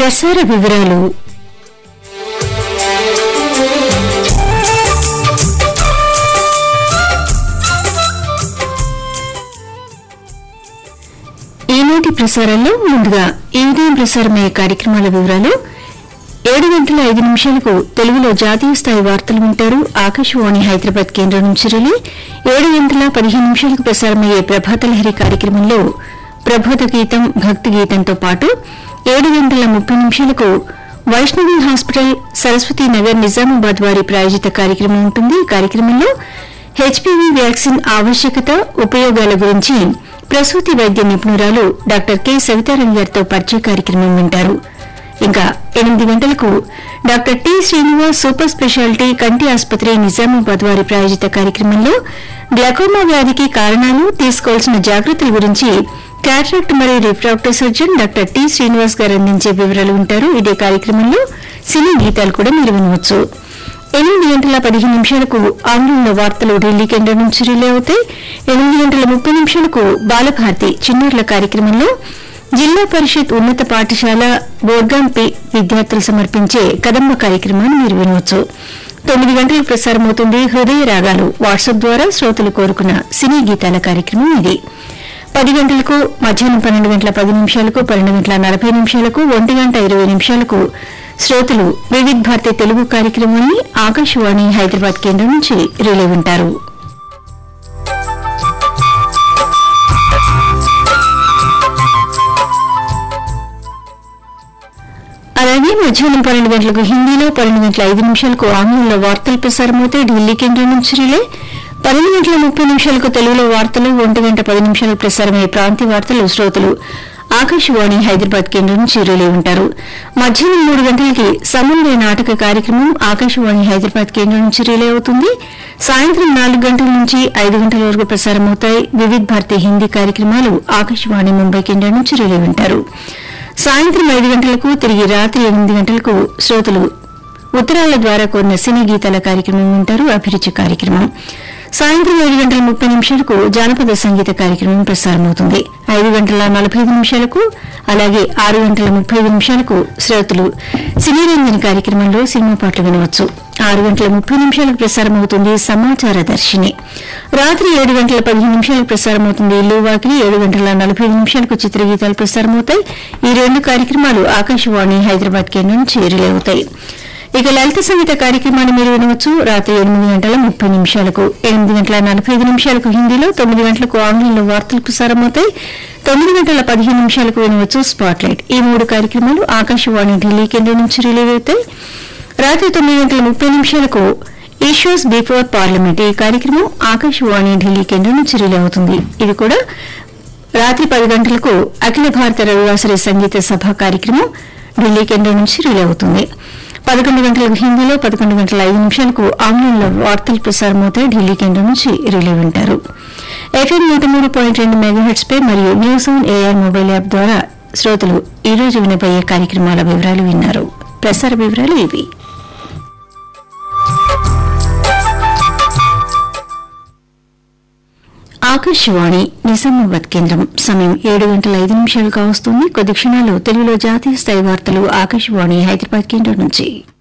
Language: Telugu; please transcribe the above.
ప్రసార వివరాలు ఈనాటి ప్రసారంలో ముందుగా ఈ ఉదయం ప్రసారమయ్యే కార్యక్రమాల వివరాలు ఏడు గంటల ఐదు నిమిషాలకు తెలుగులో జాతీయ స్థాయి వార్తలు వింటారు ఆకాశవాణి హైదరాబాద్ కేంద్రం నుంచి రిలే ఏడు గంటల పదిహేను నిమిషాలకు ప్రసారమయ్యే ప్రభాత లహరి కార్యక్రమంలో ప్రబోధ గీతం భక్తి గీతంతో పాటు ఏడు గంటల ముప్పై నిమిషాలకు వైష్ణవి హాస్పిటల్ సరస్వతి నగర్ నిజామాబాద్ వారి ప్రాయోజిత కార్యక్రమం ఉంటుంది ఈ కార్యక్రమంలో హెచ్పీవీ వ్యాక్సిన్ ఆవశ్యకత ఉపయోగాల గురించి ప్రసూతి వైద్య నిపుణురాలు డాక్టర్ కె సవితారాణి గారితో పరిచయ కార్యక్రమం వింటారు ఇంకా ఎనిమిది గంటలకు doctor T Srinivas super speciality కంటి ఆసుపత్రి నిజామాబాద్ వారి ప్రాయోజిత కార్యక్రమంలో గ్లకోమా వ్యాధికి కారణాలు తీసుకోవాల్సిన జాగ్రత్తల గురించి క్యాట్రాక్ట్ మరియు refractive surgeon doctor T Srinivas garu అందించే వివరాలు ఉంటారు ఇదే కార్యక్రమంలో సినీ గీతాలు కూడా మీరు వినవచ్చు ఎనిమిది గంటల పదిహేను నిమిషాలకు ఆంగ్లంలో వార్తలు ఢిల్లీ కేంద్రం నుంచి రిలే అవుతాయి ఎనిమిది గంటల ముప్పై నిమిషాలకు బాలభారతి చిన్నారుల కార్యక్రమంలో జిల్లా పరిషత్ ఉన్నత పాఠశాల బోర్గాంపి విద్యార్థులు సమర్పించే కదంబ కార్యక్రమాన్ని మీరు వినవచ్చు తొమ్మిది గంటలకు ప్రసారమవుతుంది హృదయ రాగాలు వాట్సాప్ ద్వారా శ్రోతలు కోరుకున్న సినీ గీతాల కార్యక్రమం ఇది పది గంటలకు మధ్యాహ్నం పన్నెండు గంటల పది నిమిషాలకు పన్నెండు గంటల నలభై నిమిషాలకు ఒంటి గంట ఇరవై నిమిషాలకు శ్రోతలు వివిధ్ భారతి తెలుగు కార్యక్రమాన్ని ఆకాశవాణి హైదరాబాద్ కేంద్రం నుంచి రిలే వింటారు అలాగే మధ్యాహ్నం పన్నెండు గంటలకు హిందీలో పన్నెండు గంటల ఐదు నిమిషాలకు ఆంగ్లంలో వార్తలు ప్రసారమవుతాయి ఢిల్లీ కేంద్రం నుంచి రిలే పన్నెండు గంటల ముప్పై నిమిషాలకు తెలుగులో వార్తలు ఒంటి గంట పది నిమిషాలకు ప్రసారమయ్యే ప్రాంతీయ వార్తలు శ్రోతలు ఆకాశవాణి హైదరాబాద్ కేంద్రం నుంచి రిలే ఉంటారు మధ్యాహ్నం మూడు గంటలకి సమన్వయ నాటక కార్యక్రమం ఆకాశవాణి హైదరాబాద్ కేంద్రం నుంచి రిలే అవుతుంది సాయంత్రం నాలుగు గంటల నుంచి ఐదు గంటల వరకు ప్రసారమవుతాయి వివిధ్ భారతి హిందీ కార్యక్రమాలు ఆకాశవాణి ముంబై కేంద్రం నుంచి రిలే ఉంటారు సాయంత్రం ఐదు గంటలకు తిరిగి రాత్రి ఎనిమిది గంటలకు శ్రోతలు ఉత్తరాల ద్వారా కోరిన సినీ గీతాల కార్యక్రమం వింటారు అభిరుచి కార్యక్రమం సాయంత్రం ఐదు గంటల ముప్పై నిమిషాలకు జానపద సంగీత కార్యక్రమం ప్రసారమవుతుంది ఐదు గంటల నలభై ఐదు నిమిషాలకు అలాగే ఆరు గంటల ముప్పై ఐదు నిమిషాలకు శ్రోతలు సినీ రంజన కార్యక్రమంలో సినిమా పాటలు వినవచ్చు ఆరు గంటల ముప్పై నిమిషాలకు ప్రసారమవుతుంది సమాచార దర్శిని రాత్రి ఏడు గంటల పదిహేను నిమిషాలకు ప్రసారమవుతుంది ఇల్లు వాకిలి ఏడు గంటల నలభై ఐదు నిమిషాలకు చిత్రగీతాలు ప్రసారమవుతాయి ఈ రెండు కార్యక్రమాలు ఆకాశవాణి హైదరాబాద్ కేంద్రం నుంచి రిలే అవుతాయి ఇక లలిత సంగీత కార్యక్రమాన్ని మీరు వినవచ్చు రాత్రి ఎనిమిది గంటల ముప్పై నిమిషాలకు ఎనిమిది గంటల నలభై ఐదు నిమిషాలకు హిందీలో తొమ్మిది గంటలకు ఆంగ్లంలో వార్తలు ప్రసారమవుతాయి తొమ్మిది గంటల పదిహేను నిమిషాలకు వినవచ్చు స్పాట్లైట్ ఈ మూడు కార్యక్రమాలు ఆకాశవాణి ఢిల్లీ కేంద్రం నుంచి రిలీవ్ అవుతాయి రాత్రి తొమ్మిది గంటల ముప్పై నిమిషాలకు ఇష్యూస్ బిఫోర్ పార్లమెంట్ ఈ కార్యక్రమం ఆకాశవాణి ఢిల్లీ కేంద్రం నుంచి రిలే అవుతుంది ఇది కూడా రాత్రి పది గంటలకు అఖిల భారత రవివాసరి సంగీత సభ కార్యక్రమం ఢిల్లీ కేంద్రం నుంచి రిలే అవుతుంది పదకొండు గంటలకు హిందీలో పదకొండు గంటల ఐదు నిమిషాలకు ఆంగ్లంలో వార్తలు ప్రసారమవుతాయి ఢిల్లీ కేంద్రం నుంచి రిలే వింటారు ఎఫ్ఎం నూట మూడు పాయింట్ రెండు మెగాహెట్స్ పై మరియు news on AIR mobile app ద్వారా శ్రోతలు ఈ రోజు వినబోయే కార్యక్రమాల వివరాలు విన్నారు ప్రసార వివరాలు ఇవి ఆకాశవాణి నిజామాబాద్ కేంద్రం సమయం ఏడు గంటల ఐదు నిమిషాలు కావస్తుంది కొద్ది క్షణాలు తెలుగులో జాతీయ స్థాయి వార్తలు ఆకాశవాణి హైదరాబాద్ కేంద్రం నుంచి